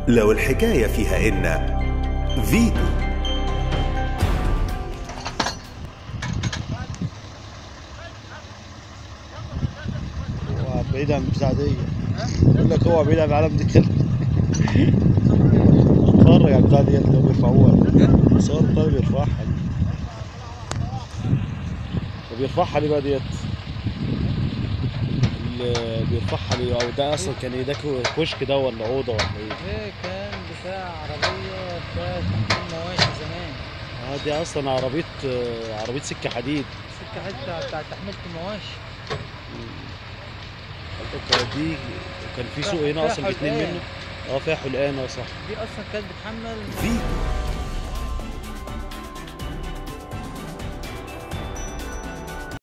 لو الحكاية فيها إن فيتو هو بعيد عن المساعدية يقول لك هو بعيد عن العالم دي كده اتفرج على البتاع ديت اللي بيرفعوها صور البتاع اللي بيرفعها دي اللي بيرفعها ليه بقى ديت اللي بيرفعها ليه او ده اصلا كان ايه ده كشك ده ولا اوضه ولا ايه ده كان بتاع عربية بتاعت تحميل مواشي زمان اه دي اصلا عربيه آه، عربيه سكه حديد سكة حتة بتاع تحميل المواشي كانت دي كان في سوق هنا فيها اصلا باتنين حلقان. منه اه فيها حلقان اه صح دي أصلا كانت بتحمل فيتو